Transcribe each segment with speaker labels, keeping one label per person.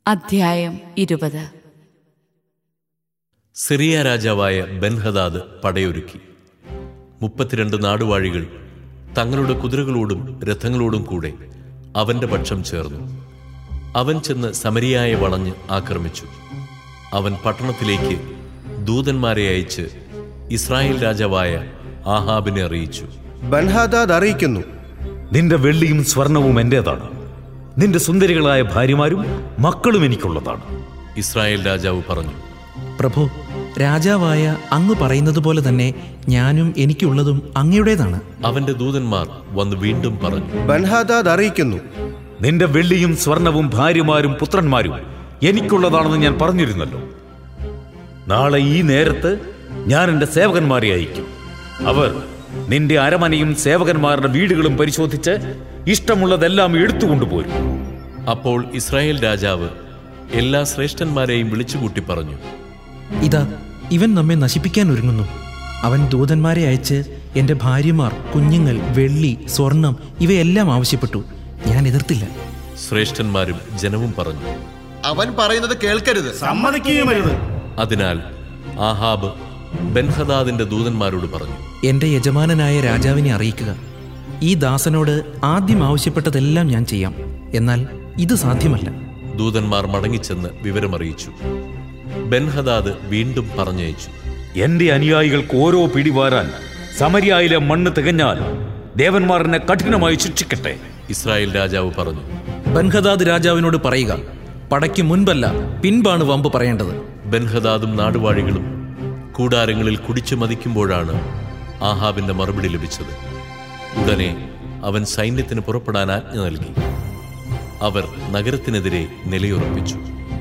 Speaker 1: അധ്യായം ഇരുപത്
Speaker 2: സിറിയ രാജാവായ ബെൻഹദാദ് പടയൊരുക്കി മുപ്പത്തിരണ്ട് നാടുവാഴികൾ തങ്ങളുടെ കുതിരകളോടും രഥങ്ങളോടും കൂടെ അവന്റെ പക്ഷം ചേർന്നു അവൻ ചെന്ന് സമരിയായ വളഞ്ഞ് ആക്രമിച്ചു അവൻ പട്ടണത്തിലേക്ക് ദൂതന്മാരെ അയച്ച് ഇസ്രായേൽ രാജാവായ ആഹാബിനെ അറിയിച്ചു
Speaker 3: ബൻഹാദാദ് അറിയിക്കുന്നു
Speaker 4: നിന്റെ വെള്ളിയും സ്വർണവും എന്റേതാണ് നിന്റെ സുന്ദരികളായ ഭാര്യമാരും മക്കളും എനിക്കുള്ളതാണ്
Speaker 2: ഇസ്രായേൽ രാജാവ് പറഞ്ഞു
Speaker 5: പ്രഭു രാജാവായ അങ്ങ് പറയുന്നത് പോലെ തന്നെ ഞാനും എനിക്കുള്ളതും അങ്ങയുടേതാണ്
Speaker 2: അവന്റെ ദൂതന്മാർ വന്ന് വീണ്ടും പറഞ്ഞു
Speaker 3: ബൻഹാദാദ് അറിയിക്കുന്നു
Speaker 4: നിന്റെ വെള്ളിയും സ്വർണവും ഭാര്യമാരും പുത്രന്മാരും എനിക്കുള്ളതാണെന്ന് ഞാൻ പറഞ്ഞിരുന്നല്ലോ നാളെ ഈ നേരത്ത് ഞാൻ എൻ്റെ സേവകന്മാരെ അയക്കും അവർ നിന്റെ അരമനയും സേവകന്മാരുടെ വീടുകളും പരിശോധിച്ച് ഇഷ്ടമുള്ളതെല്ലാം എടുത്തുകൊണ്ടുപോരും
Speaker 2: അപ്പോൾ ഇസ്രായേൽ രാജാവ് എല്ലാ ശ്രേഷ്ഠന്മാരെയും വിളിച്ചുകൂട്ടി പറഞ്ഞു
Speaker 5: ഇതാ ഇവൻ നമ്മെ നശിപ്പിക്കാൻ ഒരുങ്ങുന്നു അവൻ ദൂതന്മാരെ അയച്ച് എൻ്റെ ഭാര്യമാർ കുഞ്ഞുങ്ങൾ വെള്ളി സ്വർണം ഇവയെല്ലാം ആവശ്യപ്പെട്ടു ഞാൻ എതിർത്തില്ല
Speaker 2: ശ്രേഷ്ഠന്മാരും ജനവും പറഞ്ഞു
Speaker 6: അവൻ പറയുന്നത് കേൾക്കരുത്
Speaker 7: സമ്മതിക്കുകയുമരുത്
Speaker 2: അതിനാൽ ആഹാബ് ബെൻഹദാദിന്റെ ദൂതന്മാരോട് പറഞ്ഞു
Speaker 5: എൻ്റെ യജമാനനായ രാജാവിനെ അറിയിക്കുക ഈ ദാസനോട് ആദ്യം ആവശ്യപ്പെട്ടതെല്ലാം ഞാൻ ചെയ്യാം എന്നാൽ ഇത് സാധ്യമല്ല
Speaker 2: ദൂതന്മാർ മടങ്ങിച്ചെന്ന് വിവരമറിയിച്ചു ബെൻഹദാദ് വീണ്ടും പറഞ്ഞയച്ചു
Speaker 4: എന്റെ അനുയായികൾക്ക് ഓരോ പിടിവാരാൻ സമരിയായിലെ മണ്ണ് തികഞ്ഞാൽ ദേവന്മാർ എന്നെ കഠിനമായി ശിക്ഷിക്കട്ടെ
Speaker 2: ഇസ്രായേൽ രാജാവ് പറഞ്ഞു
Speaker 5: ബൻഹദാദ് രാജാവിനോട് പറയുക പടയ്ക്ക് മുൻപല്ല പിൻപാണ് വമ്പ് പറയേണ്ടത്
Speaker 2: ബെൻഹദാദും നാടുവാഴികളും കൂടാരങ്ങളിൽ കുടിച്ചു മതിക്കുമ്പോഴാണ് ആഹാബിന്റെ മറുപടി ലഭിച്ചത് ഉടനെ അവൻ സൈന്യത്തിന് പുറപ്പെടാൻ ആജ്ഞ നൽകി അവർ നഗരത്തിനെതിരെ നിലയുറപ്പിച്ചു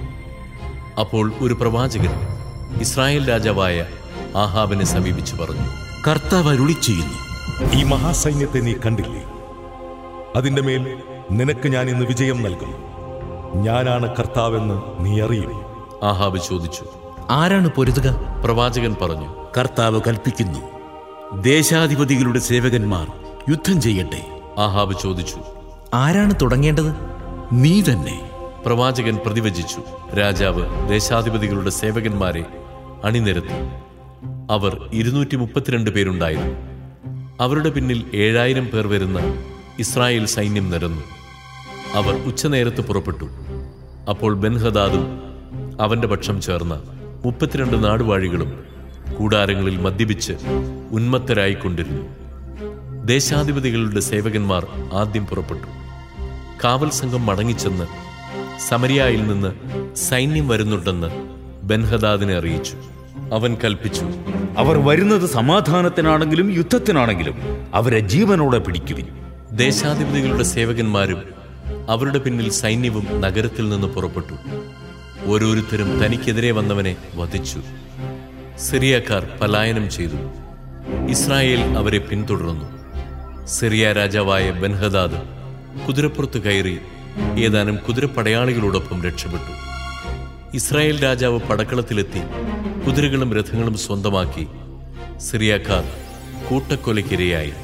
Speaker 2: അപ്പോൾ ഒരു പ്രവാചകൻ ഇസ്രായേൽ രാജാവായ ആഹാബിനെ സമീപിച്ചു പറഞ്ഞു
Speaker 8: കർത്താവ് അരുളി ചെയ്യുന്നു
Speaker 9: ഈ മഹാസൈന്യത്തെ നീ കണ്ടില്ലേ അതിന്റെ മേൽ നിനക്ക് ഞാൻ ഇന്ന് വിജയം നൽകും ഞാനാണ് കർത്താവെന്ന് നീ അറിയും
Speaker 2: ആഹാബ് ചോദിച്ചു
Speaker 5: ആരാണ് പൊരുതുക
Speaker 2: പ്രവാചകൻ പറഞ്ഞു
Speaker 8: കർത്താവ് കൽപ്പിക്കുന്നു ദേശാധിപതികളുടെ സേവകന്മാർ യുദ്ധം ചെയ്യട്ടെ
Speaker 2: ആഹാബ് ചോദിച്ചു
Speaker 5: ആരാണ് തുടങ്ങേണ്ടത്
Speaker 8: നീ തന്നെ
Speaker 2: പ്രവാചകൻ പ്രതിവചിച്ചു രാജാവ് ദേശാധിപതികളുടെ സേവകന്മാരെ അണിനിരത്തി അവർ ഇരുന്നൂറ്റി മുപ്പത്തിരണ്ട് പേരുണ്ടായിരുന്നു അവരുടെ പിന്നിൽ ഏഴായിരം പേർ വരുന്ന ഇസ്രായേൽ സൈന്യം നിരന്നു അവർ ഉച്ചനേരത്ത് പുറപ്പെട്ടു അപ്പോൾ ബെൻഹദാദും അവന്റെ പക്ഷം ചേർന്ന മുപ്പത്തിരണ്ട് നാടുവാഴികളും കൂടാരങ്ങളിൽ മദ്യപിച്ച് ഉന്മത്തരായിക്കൊണ്ടിരുന്നു ദേശാധിപതികളുടെ സേവകന്മാർ ആദ്യം പുറപ്പെട്ടു കാവൽ സംഘം മടങ്ങിച്ചെന്ന് സമരിയായിൽ നിന്ന് സൈന്യം വരുന്നുണ്ടെന്ന് ബെൻഹദാദിനെ അറിയിച്ചു അവൻ കൽപ്പിച്ചു
Speaker 4: അവർ വരുന്നത് സമാധാനത്തിനാണെങ്കിലും യുദ്ധത്തിനാണെങ്കിലും അവരെ ജീവനോടെ പിടിക്കുവിൻ
Speaker 2: ദേശാധിപതികളുടെ സേവകന്മാരും അവരുടെ പിന്നിൽ സൈന്യവും നഗരത്തിൽ നിന്ന് പുറപ്പെട്ടു ഓരോരുത്തരും തനിക്കെതിരെ വന്നവനെ വധിച്ചു സിറിയക്കാർ പലായനം ചെയ്തു ഇസ്രായേൽ അവരെ പിന്തുടർന്നു സിറിയ രാജാവായ ബെൻഹദാദ് കുതിരപ്പുറത്ത് കയറി ഏതാനും കുതിരപ്പടയാളികളോടൊപ്പം രക്ഷപ്പെട്ടു ഇസ്രായേൽ രാജാവ് പടക്കളത്തിലെത്തി കുതിരകളും രഥങ്ങളും സ്വന്തമാക്കി സിറിയക്കാർ കൂട്ടക്കൊലയ്ക്കിരയായി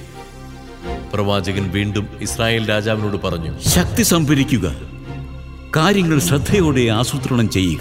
Speaker 2: പ്രവാചകൻ വീണ്ടും ഇസ്രായേൽ രാജാവിനോട് പറഞ്ഞു
Speaker 8: ശക്തി സംഭരിക്കുക കാര്യങ്ങൾ ശ്രദ്ധയോടെ ആസൂത്രണം ചെയ്യുക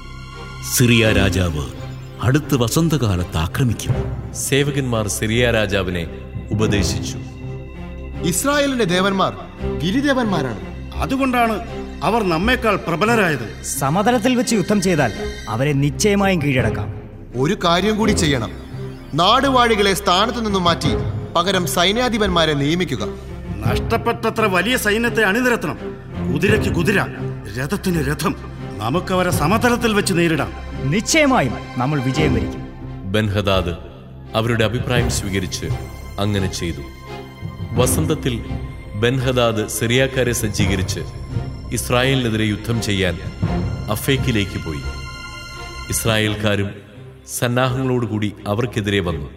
Speaker 8: സിറിയ രാജാവ് അടുത്ത വസന്തകാലത്ത് ആക്രമിക്കും
Speaker 2: സേവകന്മാർ സിറിയ രാജാവിനെ ഉപദേശിച്ചു
Speaker 6: ഇസ്രായേലിന്റെ ദേവന്മാർ ഗിരിദേവന്മാരാണ്
Speaker 7: അതുകൊണ്ടാണ് അവർ നമ്മേക്കാൾ പ്രബലരായത്
Speaker 10: സമതലത്തിൽ വെച്ച് യുദ്ധം ചെയ്താൽ അവരെ നിശ്ചയമായും കീഴടക്കാം
Speaker 6: ഒരു കാര്യം കൂടി ചെയ്യണം നാടുവാഴികളെ സ്ഥാനത്തു നിന്നും മാറ്റി പകരം സൈന്യാധിപന്മാരെ നിയമിക്കുക
Speaker 7: നഷ്ടപ്പെട്ടത്ര വലിയ സൈന്യത്തെ അണിനിരത്തണം കുതിരയ്ക്ക് കുതിര രഥത്തിന് രഥം നമുക്കവരെ സമതലത്തിൽ വെച്ച് നേരിടാം
Speaker 10: നിശ്ചയമായും നമ്മൾ വിജയം വരിക്കും
Speaker 2: ബൻഹദാദ് അവരുടെ അഭിപ്രായം സ്വീകരിച്ച് അങ്ങനെ ചെയ്തു വസന്തത്തിൽ ബൻഹദാദ് സിറിയാക്കാരെ സജ്ജീകരിച്ച് ഇസ്രായേലിനെതിരെ യുദ്ധം ചെയ്യാൻ അഫേക്കിലേക്ക് പോയി ഇസ്രായേൽക്കാരും സന്നാഹങ്ങളോടുകൂടി അവർക്കെതിരെ വന്നു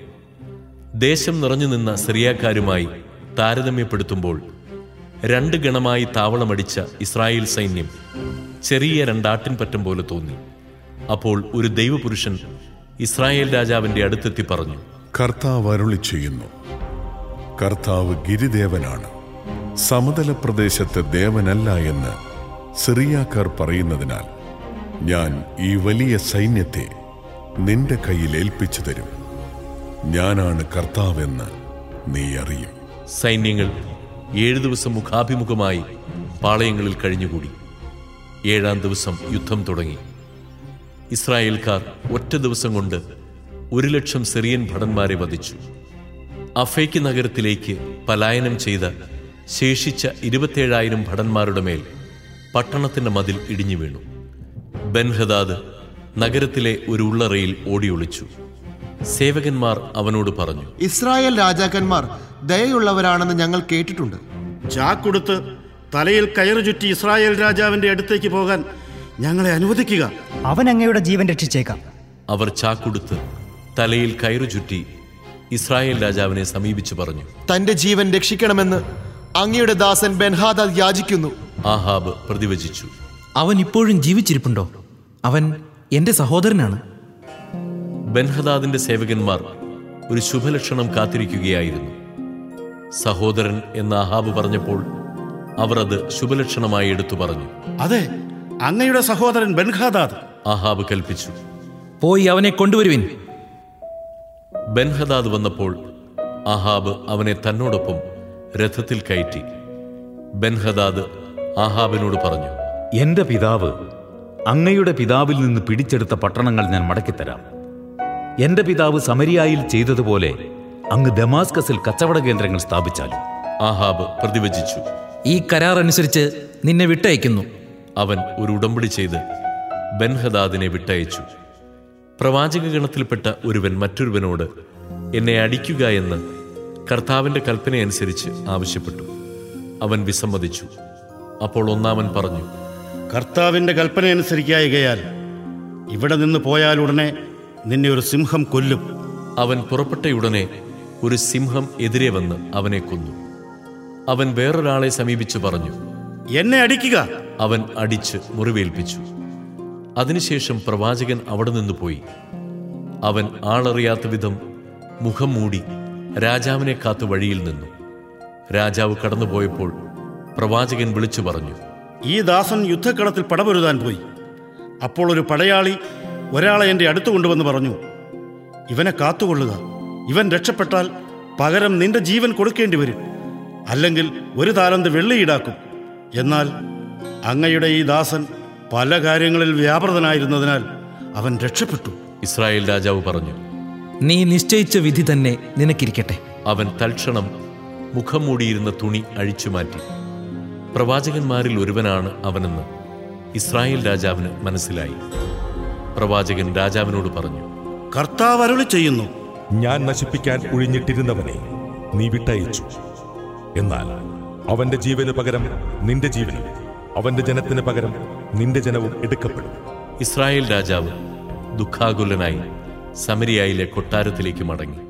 Speaker 2: ദേശം നിറഞ്ഞു നിന്ന സിറിയാക്കാരുമായി താരതമ്യപ്പെടുത്തുമ്പോൾ രണ്ട് ഗണമായി താവളമടിച്ച ഇസ്രായേൽ സൈന്യം ചെറിയ രണ്ടാട്ടിൻപറ്റം പോലെ തോന്നി അപ്പോൾ ഒരു ദൈവപുരുഷൻ ഇസ്രായേൽ രാജാവിന്റെ അടുത്തെത്തി പറഞ്ഞു
Speaker 9: കർത്താവ് അരുളി ചെയ്യുന്നു കർത്താവ് ഗിരിദേവനാണ് സമതല പ്രദേശത്തെ ദേവനല്ല എന്ന്
Speaker 11: സിറിയാക്കാർ പറയുന്നതിനാൽ ഞാൻ ഈ വലിയ സൈന്യത്തെ നിന്റെ കയ്യിൽ ഏൽപ്പിച്ചു തരും ഞാനാണ് കർത്താവെന്ന് നീ അറിയും
Speaker 2: സൈന്യങ്ങൾ ഏഴു ദിവസം മുഖാഭിമുഖമായി പാളയങ്ങളിൽ കഴിഞ്ഞുകൂടി ഏഴാം ദിവസം യുദ്ധം തുടങ്ങി ഇസ്രായേൽക്കാർ ഒറ്റ ദിവസം കൊണ്ട് ഒരു ലക്ഷം സിറിയൻ ഭടന്മാരെ വധിച്ചു അഫേക്ക് നഗരത്തിലേക്ക് പലായനം ചെയ്ത ശേഷിച്ച ഇരുപത്തേഴായിരം ഭടന്മാരുടെ മേൽ പട്ടണത്തിന്റെ മതിൽ ഇടിഞ്ഞു വീണു ബൻഹദാദ് നഗരത്തിലെ ഒരു ഉള്ളറയിൽ ഓടിയൊളിച്ചു സേവകന്മാർ അവനോട് പറഞ്ഞു
Speaker 6: ഇസ്രായേൽ രാജാക്കന്മാർ ദയയുള്ളവരാണെന്ന് ഞങ്ങൾ കേട്ടിട്ടുണ്ട്
Speaker 7: ചാക്കൊടുത്ത് തലയിൽ കയറു ചുറ്റി ഇസ്രായേൽ രാജാവിന്റെ അടുത്തേക്ക് പോകാൻ ഞങ്ങളെ അനുവദിക്കുക
Speaker 10: അവൻ അങ്ങയുടെ ജീവൻ രക്ഷിച്ചേക്കാം
Speaker 2: അവർ ചാക്കുടുത്ത് തലയിൽ കയറു ചുറ്റി ഇസ്രായേൽ രാജാവിനെ സമീപിച്ചു പറഞ്ഞു
Speaker 6: തന്റെ ജീവൻ രക്ഷിക്കണമെന്ന് അങ്ങയുടെ ദാസൻ ബെൻഹാദാദ് യാചിക്കുന്നു
Speaker 2: ആഹാബ് പ്രതിവചിച്ചു
Speaker 5: അവൻ ഇപ്പോഴും ജീവിച്ചിരിപ്പുണ്ടോ അവൻ എന്റെ സഹോദരനാണ്
Speaker 2: ബൻഹദാദിന്റെ സേവകന്മാർ ഒരു ശുഭലക്ഷണം കാത്തിരിക്കുകയായിരുന്നു സഹോദരൻ എന്ന് ആഹാബ് പറഞ്ഞപ്പോൾ അവർ അത് ശുഭലക്ഷണമായി എടുത്തു പറഞ്ഞു
Speaker 7: അതെ അങ്ങയുടെ സഹോദരൻ ബൻഖാദാദ്
Speaker 2: ആഹാബ് കൽപ്പിച്ചു
Speaker 5: പോയി അവനെ കൊണ്ടുവരുവിൻ
Speaker 2: ബൻഹദാദ് വന്നപ്പോൾ ആഹാബ് അവനെ തന്നോടൊപ്പം രഥത്തിൽ കയറ്റി ബൻഹദാദ് ആഹാബിനോട് പറഞ്ഞു
Speaker 4: എന്റെ പിതാവ് അങ്ങയുടെ പിതാവിൽ നിന്ന് പിടിച്ചെടുത്ത പട്ടണങ്ങൾ ഞാൻ മടക്കിത്തരാം എന്റെ പിതാവ് സമരിയായിൽ ചെയ്തതുപോലെ അങ്ങ് ദമാസ്കസിൽ കച്ചവട കേന്ദ്രങ്ങൾ സ്ഥാപിച്ചാലും
Speaker 2: ആഹാബ് പ്രതിവചിച്ചു
Speaker 5: ഈ കരാർ അനുസരിച്ച് നിന്നെ വിട്ടയക്കുന്നു
Speaker 2: അവൻ ഒരു ഉടമ്പടി ചെയ്ത് ബൻഹദാദിനെ വിട്ടയച്ചു പ്രവാചക ഗണത്തിൽപ്പെട്ട ഒരുവൻ മറ്റൊരുവനോട് എന്നെ അടിക്കുക എന്ന് കർത്താവിന്റെ കൽപ്പനയനുസരിച്ച് ആവശ്യപ്പെട്ടു അവൻ വിസമ്മതിച്ചു അപ്പോൾ ഒന്നാമൻ പറഞ്ഞു
Speaker 7: കർത്താവിന്റെ കൽപ്പന അനുസരിക്കായികയാൽ ഇവിടെ നിന്ന് പോയാൽ ഉടനെ നിന്നെ ഒരു സിംഹം കൊല്ലും
Speaker 2: അവൻ പുറപ്പെട്ടയുടനെ ഒരു സിംഹം എതിരെ വന്ന് അവനെ കൊന്നു അവൻ വേറൊരാളെ സമീപിച്ചു പറഞ്ഞു
Speaker 7: എന്നെ അടിക്കുക
Speaker 2: അവൻ അടിച്ച് മുറിവേൽപ്പിച്ചു അതിനുശേഷം പ്രവാചകൻ അവിടെ നിന്ന് പോയി അവൻ ആളറിയാത്ത വിധം മുഖം മൂടി രാജാവിനെ കാത്തു വഴിയിൽ നിന്നു രാജാവ് കടന്നുപോയപ്പോൾ പ്രവാചകൻ വിളിച്ചു പറഞ്ഞു
Speaker 7: ഈ ദാസൻ യുദ്ധക്കളത്തിൽ പടപൊരുതാൻ പോയി അപ്പോൾ ഒരു പടയാളി ഒരാളെ എൻ്റെ അടുത്ത് കൊണ്ടുവന്ന് പറഞ്ഞു ഇവനെ കാത്തുകൊള്ളുക ഇവൻ രക്ഷപ്പെട്ടാൽ പകരം നിന്റെ ജീവൻ കൊടുക്കേണ്ടി വരും അല്ലെങ്കിൽ ഒരു താലന്ത് വെള്ളി ഈടാക്കും എന്നാൽ അങ്ങയുടെ ഈ ദാസൻ പല കാര്യങ്ങളിൽ വ്യാപൃതനായിരുന്നതിനാൽ അവൻ രക്ഷപ്പെട്ടു
Speaker 2: ഇസ്രായേൽ രാജാവ് പറഞ്ഞു
Speaker 5: നീ നിശ്ചയിച്ച വിധി തന്നെ നിനക്കിരിക്കട്ടെ
Speaker 2: അവൻ തൽക്ഷണം മുഖം മൂടിയിരുന്ന തുണി അഴിച്ചുമാറ്റി പ്രവാചകന്മാരിൽ ഒരുവനാണ് അവനെന്ന് ഇസ്രായേൽ രാജാവിന് മനസ്സിലായി പ്രവാചകൻ രാജാവിനോട് പറഞ്ഞു
Speaker 7: കർത്താവ് അരുളി ചെയ്യുന്നു
Speaker 9: ഞാൻ നശിപ്പിക്കാൻ ഒഴിഞ്ഞിട്ടിരുന്നവനെ നീ വിട്ടയച്ചു എന്നാൽ അവന്റെ ജീവന് പകരം നിന്റെ ജീവനും അവന്റെ ജനത്തിന് പകരം നിന്റെ ജനവും എടുക്കപ്പെടും
Speaker 2: ഇസ്രായേൽ രാജാവ് ദുഃഖാകുലനായി സമരിയായിലെ കൊട്ടാരത്തിലേക്ക് മടങ്ങി